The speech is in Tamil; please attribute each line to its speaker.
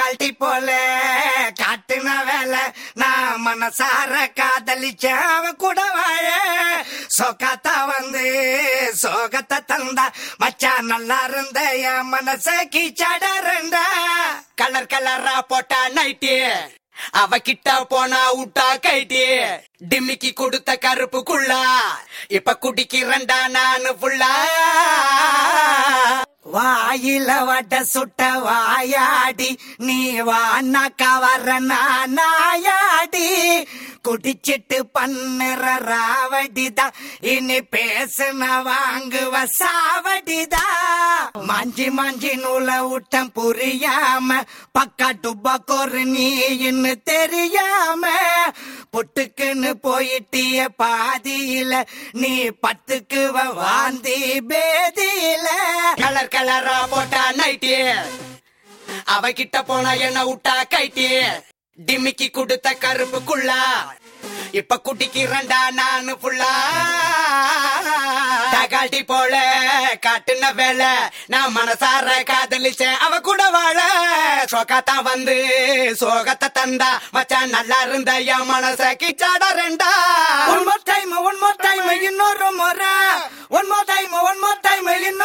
Speaker 1: தகால்டி போல காட்டுன வேலை நான் மனசார காதலிச்ச அவன் கூட வாழ சோகாத்தா வந்து சோகத்தை தந்தா மச்சான் நல்லா இருந்த என் மனச கீச்சாடறண்டா
Speaker 2: கலர் கலரா போட்டா நைட்டி அவ கிட்ட போனா விட்டா கைட்டி டிம்மிக்கு கொடுத்த கருப்புக்குள்ளா இப்ப குடிக்கிறண்டா நானு புள்ளா
Speaker 1: வாயில வட சுட்ட வாயாடி நீ வானாக்கா வர நாயாடி குடிச்சிட்டு பண்ணுற ராவடிதான் இனி பேசுன வாங்குவ சாவடிதா மாஞ்சி மாஞ்சி நூல விட்டம் புரியாம பக்கா டுப்பா கோரு நீ இன்னும் தெரியாம பொட்டுக்குன்னு போயிட்டிய பாதியில நீ பத்துக்கு வாந்தி பேதியில
Speaker 2: கலர் கலரா போட்டா நைட்டி அவ கிட்ட போனா என்ன விட்டா கைட்டி டிம்மிக்கு கொடுத்த கருப்புக்குள்ளா இப்ப குடிக்கிறண்டா நானு புள்ளா தகாட்டி போல காட்டுன வேலை நான் மனசார காதலிச்சேன் அவ கூட வாழ சோகத்தான் வந்து சோகத்தை தந்தா மச்சான் நல்லா இருந்த என் மனச கிச்சாட ரெண்டா
Speaker 1: one more time one more time இன்னொரு முறை one more time one more time இன்னொரு